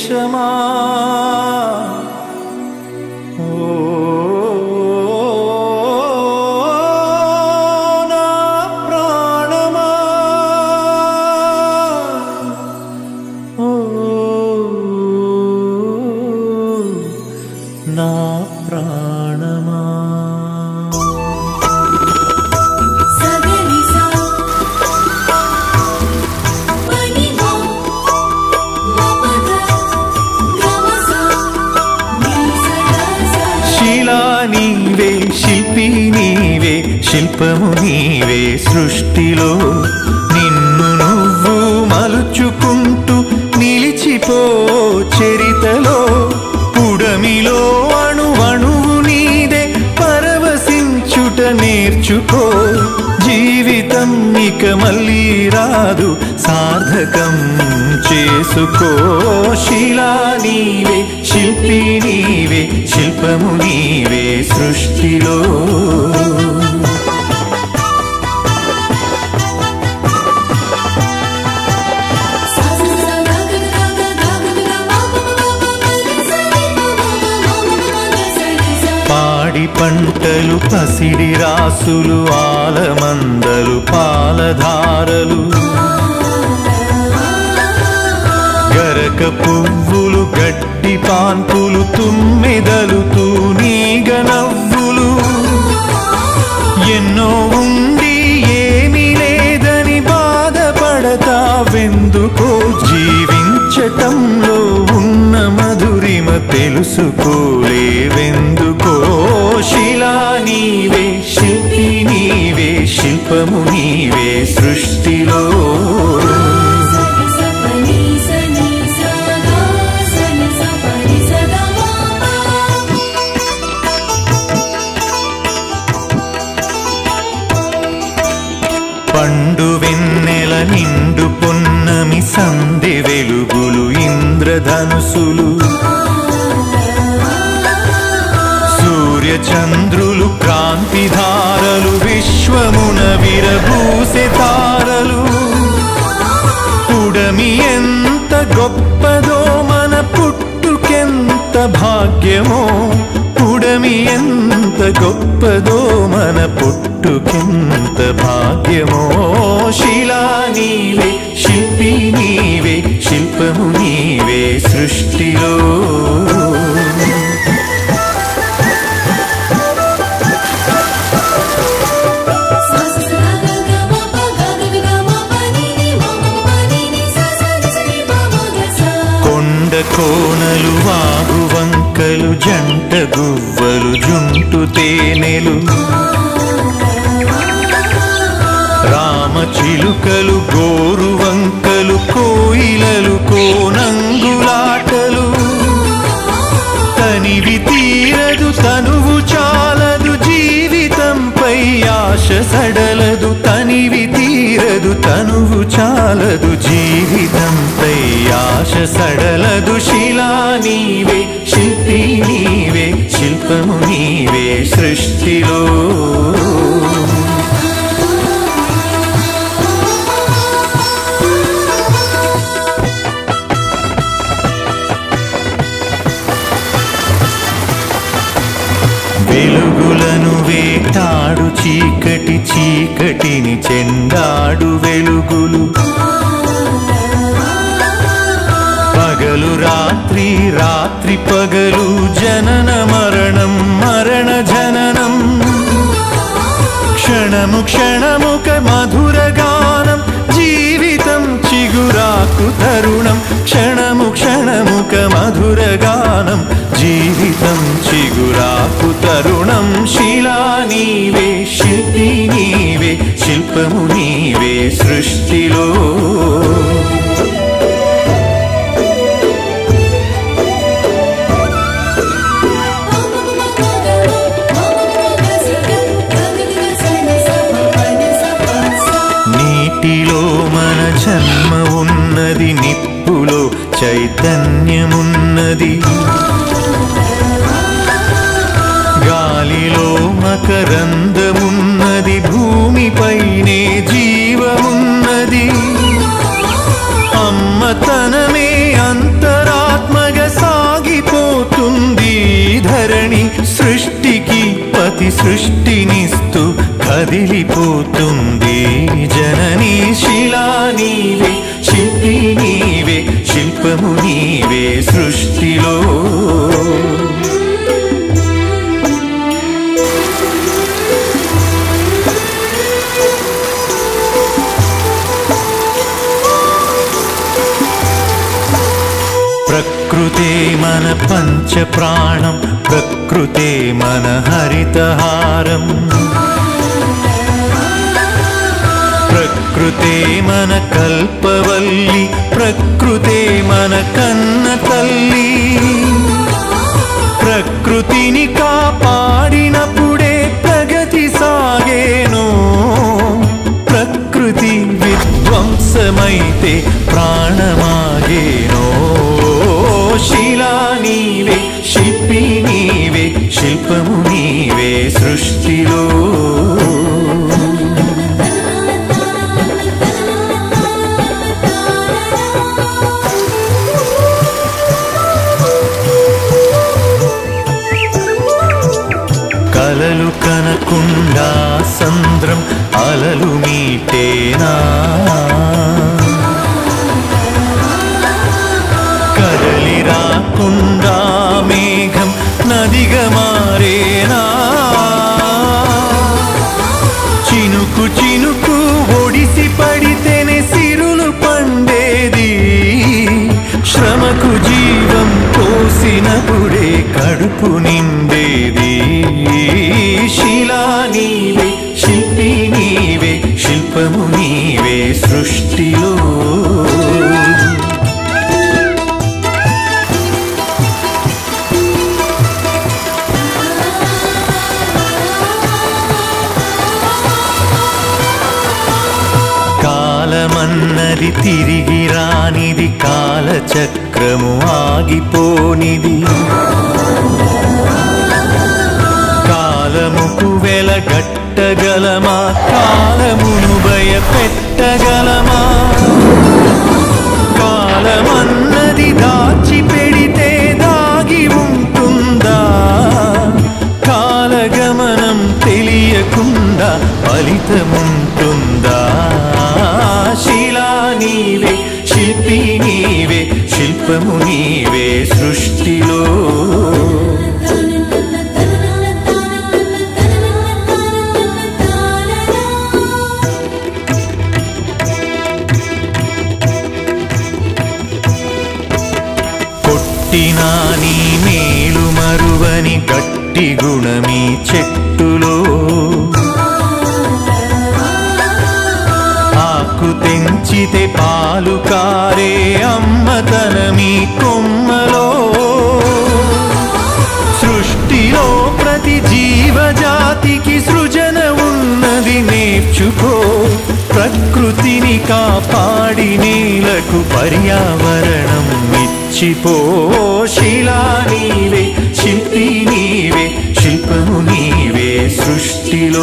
దేశమా ఓ నా ప్రాణమా ఓ నా ప్రాణమా సగనిసా పనిమా మపద గమసా నిసగసా శిలా నీవే శిల్పి నీవే శిల్పము నీవే సృష్టిలో నిన్ను నువ్వు మలుచుకుంటూ నిలిచిపో చరితలో పుడమిలో అణువణువు నీదే పరవశించుట నేర్చుకో జీవితం ఇక మళ్ళీ రాదు సార్థకం చేసుకో శిలా నీవే శిల్పి నీవే శిల్పము నీవే సృష్టిలో సాససా గగగ గగగ మపపపప నిసరి మమమమమమ సరిసా పాడి పంటలు పసిడి రాసులు ఆలమందలు పాలధారలు గరక పువ్వులు గడ్డి పాన్పులు తుమ్మెదలు తూనీగ నవ్వులు ఎన్నో ఉండి ఏమీ లేదని బాధపడతా వెందుకో జీవించటంలో ఉన్న మధురిమ తెలుసుకోలేవెందుకో శిలా నీవే శిల్పి నీవే శిల్పము నీవే సృష్టిలో సరిసా పనిసా నిసా గా సనిసా పనిసా గమప పండు వెన్నెల నిండు పొన్నమి సందె వెలుగులు ఇంద్రధనుసులు సూర్య చంద్రులు క్రాంతిధారలు విశ్వమున విరబూసె తారలు పుడమి ఎంత గొప్పదో మన పుట్టుకెంత భాగ్యమో పుడమి ఎంత గొప్పదో మన పుట్టుకెంత భాగ్యమో శిలా నీవే శిల్పి నీవే శిల్పము నీవే సృష్టిలో సాససా గగగ మప గగగ మప నిని మమమమ నిని సాసా నిసరి మమగసా కొండ కోనలు వాగు వంకలు జంట గువ్వలు జుంటు తేనెలు రామ చిలుకలు గోరు వంకలు కోయిలలు కోనంగులాటలు తనివి తీరదు తనువు చాలదు జీవితంపై ఆశ సడలదు తనివి తీరదు తనువు చాలదు జీవితంపై ఆశ సడలదు శిలా నీవే శిల్పి నీవే శిల్పము నీవే సృష్టిలో వెలుగులను వేటాడు చీకటి చీకటిని చెండాడు వెలుగులు పగలు రాత్రి రాత్రి పగలు జనన మరణం మరణ జననం క్షణము క్షణముక మధుర గానం జీవితం చిగురాకు తరుణం క్షణము క్షణముక మధుర గానం జీవితం చిగురాకు తరుణం శిలా నీవే శిల్పి నీవే శిల్పము నీవే సృష్టిలో నీటిలో మన జన్మ ఉన్నది నిప్పులో చైతన్యమున్నది గాలిలో మకరందమున్నది భూమిపైనే జీవమున్నది అమ్మతనమే అంతరాత్మ సృష్టినిస్తూ కదిలిపోతుంది జననీ శిలా నీవే శిల్పి నీవే శిల్పము నీవే సృష్టిలో ప్రకృతే మన పంచ ప్రాణం ప్రకృతే మన హరితహారం ప్రకృతే మన కల్పవల్లి ప్రకృతే మన కన్న తల్లి ప్రకృతిని కాపాడినప్పుడే ప్రగతి సాగేను ప్రకృతి విధ్వంసమైతే ప్రాణమాగేనో శిలా నీవే శిల్పి నీవే శిల్పము నీవే సృష్టిలో కలలు కనకుండా సంద్రం అలలు మీటేనా కదలి రాకుండా మేఘం నదిగా మారేనా చినుకు చినుకు ఒడిసి పడితేనే సిరులు పండేది శ్రమకు జీవం పోసినప్పుడే కడుపు నిండేది శిలా నీవే శిల్పి నీవే శిల్పము నీవే సృష్టిలో కాలమన్నది తిరిగి రానిది కాలచక్రము ఆగిపోనిది కాలముకు వెలగట్టగలమా కాలమును భయపెట్టగలమా కాలమన్నది దాచి పెడితే దాగి ఉంటుందా కాలగమనం తెలియకుండా ఫలితముంటుందా శిలా నీవే శిల్పి నీవే శిల్పము నీవే సృష్టిలో కొట్టినా నీ మేలు మరువని గట్టి గుణమీ చెట్టులో ఆకు తెంచితే పాలు కారే అమ్మతనమీ కొమ్మలో సృష్టిలో ప్రతి జీవజాతికి సృజన ఉన్నది నేర్చుకో ప్రకృతిని కాపాడి నేలకు పర్యావరణం ఇచ్చిపో శిలా నీవే శిల్పి నీవే శిల్పము నీవే సృష్టిలో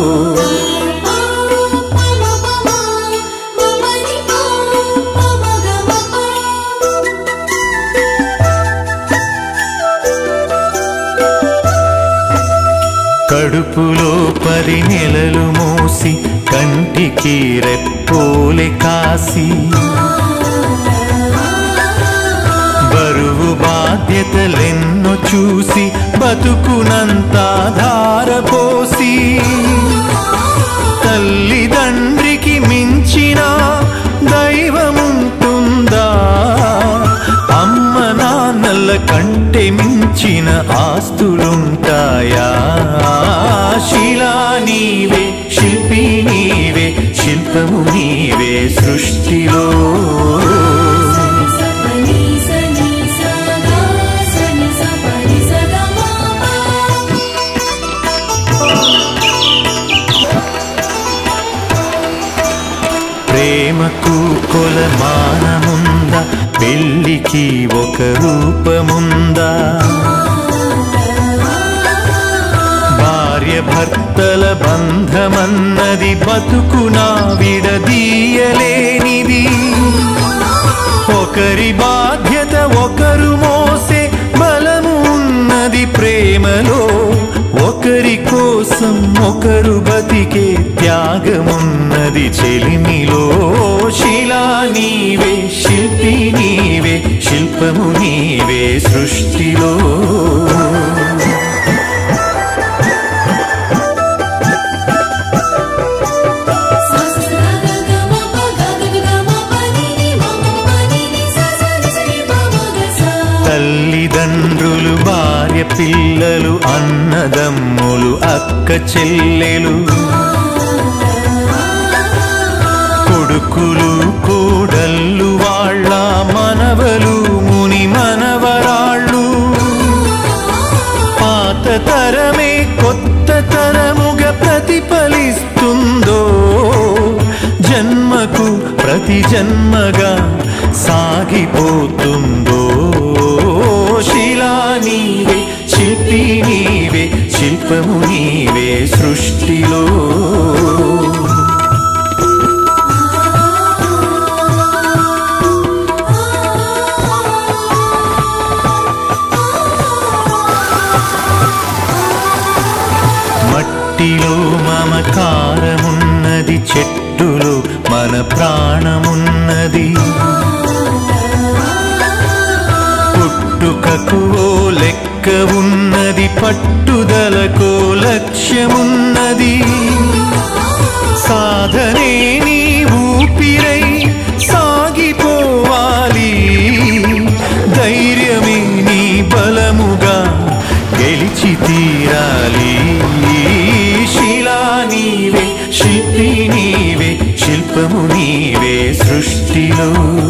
కడుపులో పది నెలలు మోసి కంటికి రెప్పోలే కాసి బరువు బాధ్యతలెన్నో చూసి బతుకునంత ధారపోసి తల్లిదండ్రికి మించిన దైవముంటుందా అమ్మ నాన్నల కంటే మించిన ఆస్తులుంటాయా శిలా నీవే శిల్పి నీవే శిల్పము నీవే సృష్టిలో ప్రేమకు కొలమానముందా పెళ్ళికి ఒక రూపముందా భార్య భర్తల బంధమన్నది బతుకునా విడదీయలేనిది ఒకరి బాధ్యత ఒకరు మోసే బలము ఉన్నది ప్రేమలో ఒకరి కోరిక ఉన్నది చెలిమిలో శిలా నీవే శిల్పి నీవే శిల్పము నీవే సృష్టిలో తల్లిదండ్రులు భార్య పిల్లలు అన్నదమ్ములు అక్క చెల్లెలు కొడుకులు కోడళ్ళు వాళ్ళ మనవలు ముని మనవరాళ్ళు పాత తరమే కొత్త తరముగా ప్రతిఫలిస్తుందో జన్మకు ప్రతి జన్మగా సాగిపోతుందో శిలా నీవే శిల్పి నీవే శిల్పము నీవే సృష్టిలో మట్టిలో మమకారమున్నది చెట్టులో మన ప్రాణమున్నది పుట్టుకకు ఓ లెక్క ఉన్నది పట్టుదలకో లక్ష్యమున్నది సాధనే నీ ఊపిరై సాగిపోవాలి ధైర్యమే నీ బలముగా గెలిచి తీరాలి శిలా నీవే శిల్పి నీవే శిల్పము నీవే సృష్టిలో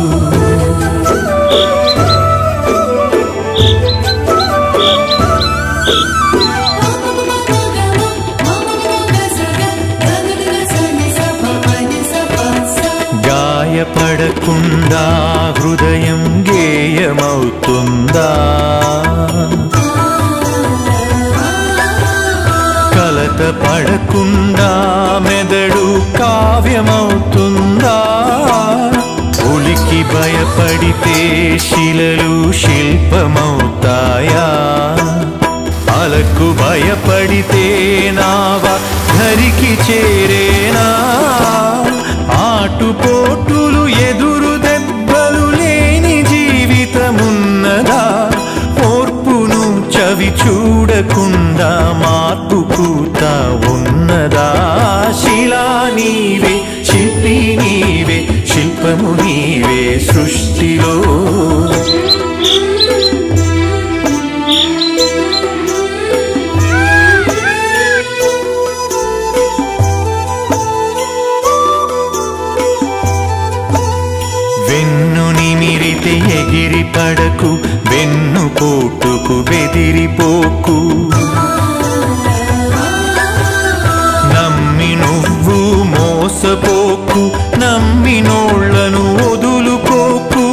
గాయపడకుండా హృదయం గేయమవుతుందా కలత పడకుండా మెదడు కావ్యమవుతుందా ఉలికి భయపడితే శిలలు శిల్పమవుతాయా అలకు భయపడితే నావా ధరికి చేరేనా ఆటుపోటులు ఎదురు దెబ్బలు లేని జీవితమున్నదా ఓర్పును చవి చూడకుండా మార్పు కూత ఉన్నదా శిలా నీవే శిల్పి నీవే శిల్పము నీవే సృష్టిలో వెన్ను నిమిరితే ఎగిరి పడకు వెన్ను పోటుకు బెదిరిపోకు నమ్మి నువ్వు మోసపోకు నమ్మినోళ్లను వదులుకోకు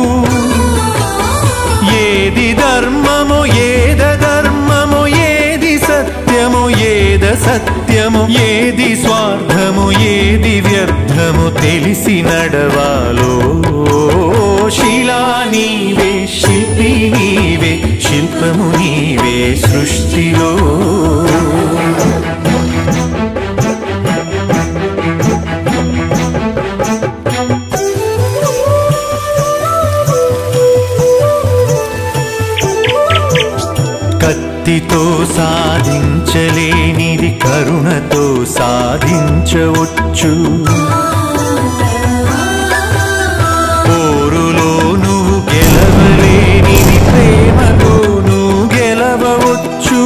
ఏది ధర్మమో ఏద ధర్మమో ఏది సత్యమో ఏద సత్యమో ఏది స్వార్థము ఏది వ్యర్థము తెలిసి నడవాలో శిలా నీవే శిల్పి నీవే శిల్పము నీవే సృష్టిలో కత్తితో సాధించలేనిది కరుణతో సాధించవచ్చు పోరులో నువ్వు గెలవలేనిది ప్రేమతో నువ్వు గెలవవచ్చు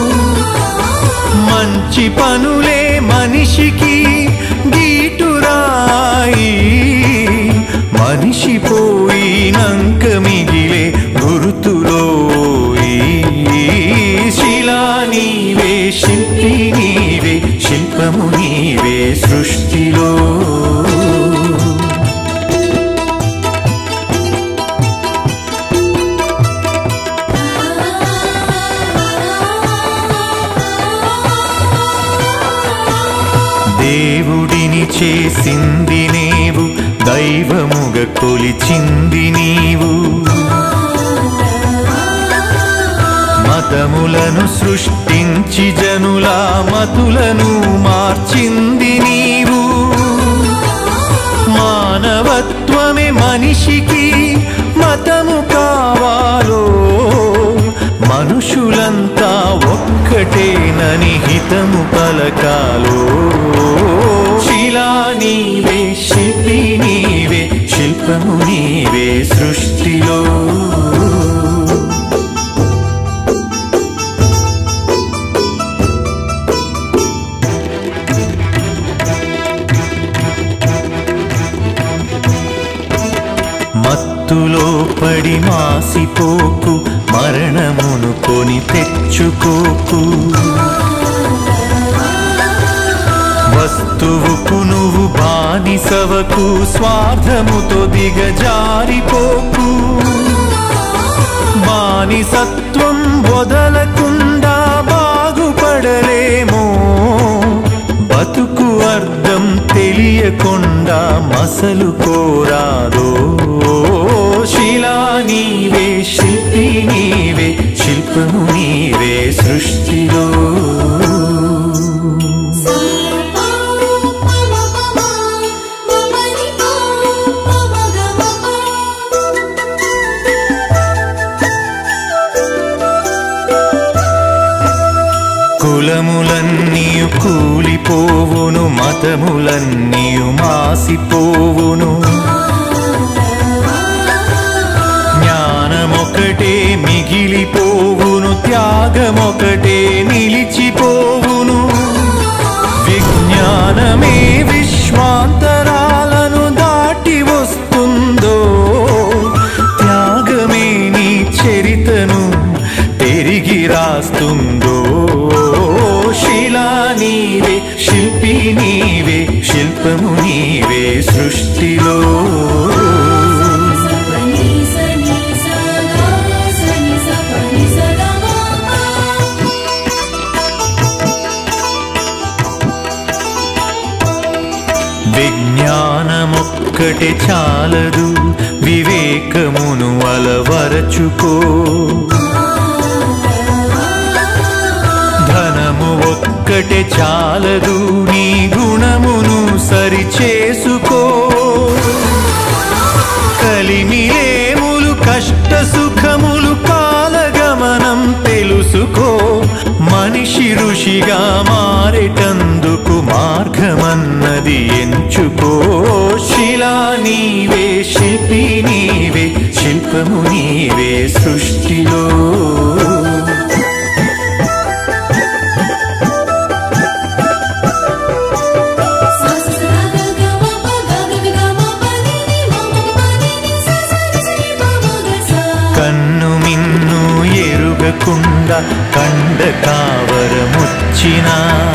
మంచి పనులే మనిషికి గీటురాయి మనిషి పోయినంక మిగిలే గురుతులో శిలా నీవే శిల్పి నీవే శిల్పము నీవే సృష్టిలో దేవుడిని చేసింది నీవు దైవముగ కొలిచింది నీవు మతములను సృష్టించి జనుల మతులను మార్చింది నీవు మానవత్వమే మనిషికి మతము కావాలో మనుషులంతా ఒక్కటేనని హితము పలకాలో శిలా నీవే శిల్పి నీవే శిల్పము నీవే సృష్టిలో మత్తులో పడి మాసిపోకు మరణమును కొని తెచ్చుకోకు వస్తువుకు నువ్వు బానిసవకు స్వార్థముతో దిగజారిపోకు బానిసత్వం వదలకుండా బాగుపడలేమో బతుకు అర్థం తెలియకుండా మసలు కోరాదో శిలా నీవే శిల్పి నీవే శిల్పము నీవే సృష్టిలో కులములన్నీయు కూలిపోవును మతములన్నీయు మాసిపోవును జ్ఞానమొకటే మిగిలిపోవును త్యాగమొకటే నిలిచిపోవును విజ్ఞానమే విశ్వాంతరాలను దాటి వస్తుందో త్యాగమే నీ చరితను తిరిగి రాస్తుందో శిలా నీవే శిల్పి నీవే శిల్పము నీవే సృష్టిలో విజ్ఞానమొక్కటే చాలదు వివేకమును అలవరచుకో ధనము ఒక్కటే చాలదు నీ గుణమును సరి చేసుకో కలిమిలేములు కష్ట సుఖములు కాలగమనం తెలుసుకో మనిషి ఋషిగా మారేటందుకు మార్గమన్నది ఎంచుకో శిలా నీవే శిల్పి నీవే శిల్పము నీవే సృష్టిలో కన్ను మిన్ను ఎరుగకుండా కండ కావరముచ్చినా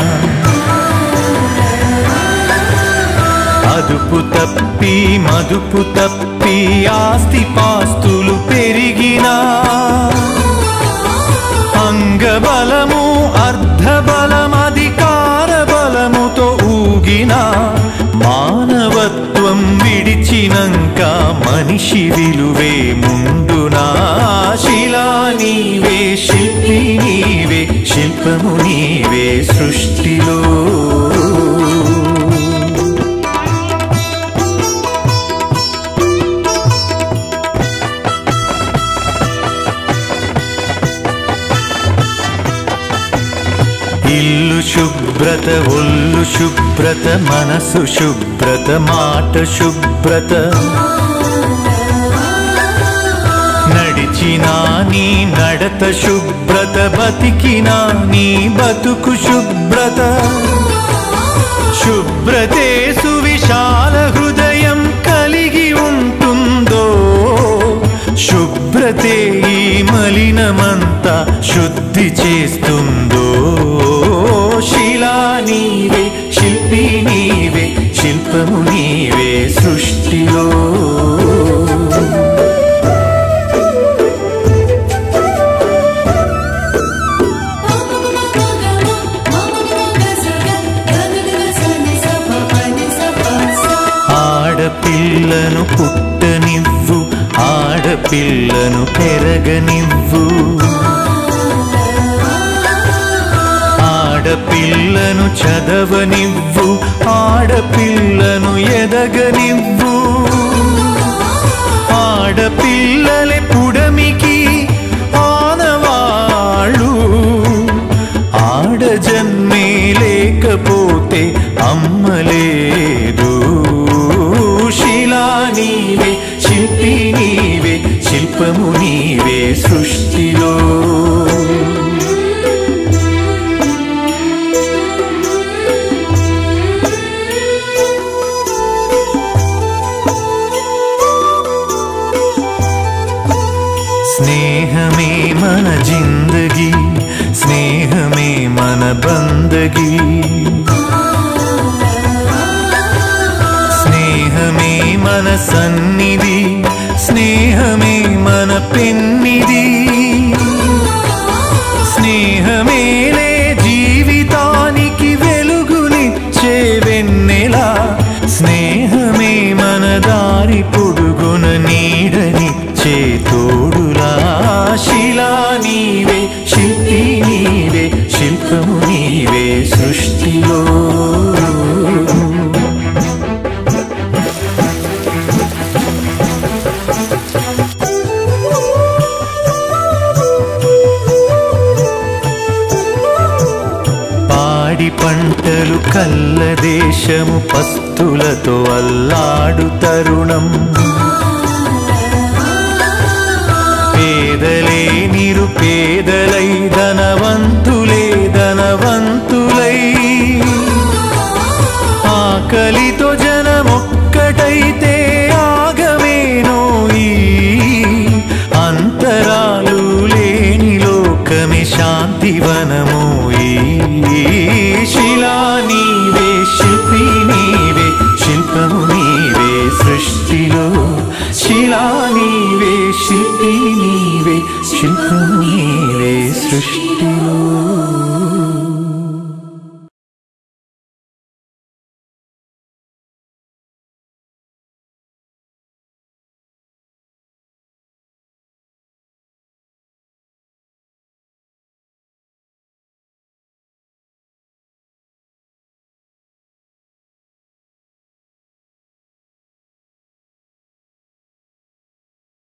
అదుపు తప్పి మదుపు తప్పి ఆస్తి పాస్తులు పెరిగినా అంగబలము అర్ధబలం అధికార బలముతో ఊగిన మానవత్వం విడిచినంక మనిషి విలువే ముందునా శిలా నీవే శిల్పి నీవే శిల్పము నీవే సృష్టిలో ఇల్లు శుభ్రత ఒళ్ళు శుభ్రత మనసు శుభ్రత మాట శుభ్రత నడిచినా నీ నడత శుభ్రత బతికినా నీ బతుకు శుభ్రత శుభ్రతే సువిశాల హృదయం కలిగి ఉంటుందో శుభ్రతే ఈ మలినమంతా శుద్ధి చేస్తుందో శిలా నీవే శిల్పి నీవే శిల్పము నీవే సృష్టిలో ఆడపిల్లను పుట్టనివ్వు ఆడపిల్లను పెరగనివ్వు ఆడ ఆడపిల్లను చదవనివ్వు ఆడపిల్లను ఎదగనివ్వు ఆడపిల్లలే పుడమికి ఆనవాళ్ళు ఆడ జన్మే లేకపోతే అమ్మలేదు శిలా నీవే శిల్పి నీవే శిల్పము నీవే సృష్టిలో స్నేహమే మన జిందగీ స్నేహమే మన బందగీ స్నేహమే మన సన్నిధి స్నేహమే మన పెన్నిది స్నేహమేలే జీవితానికి వెలుగునిచ్చే వెన్నెలా స్నేహమే మన దారి పొడుగున నీడనిచ్చే తోడులా శిలా నీవే శిల్పి నీవే శిల్పము నీవే సృష్టిలో పాడి పంటలు కల్ల దేశము పస్తులతో అల్లాడు తరుణం పేదలే నిరుపేదలై ధనవంతులే ధనవంతులై ఆకలితో జనమొక్కటైతే ఆగమేనో ఈ అంతరాలు లేని లోకమే శాంతివనము ఈ శిలా నీవే శిల్పి నీవే శిల్పము నీవే సృష్టిలో శిలా నీవే శిల్పి నీవే శిల్పము నీవే సృష్టి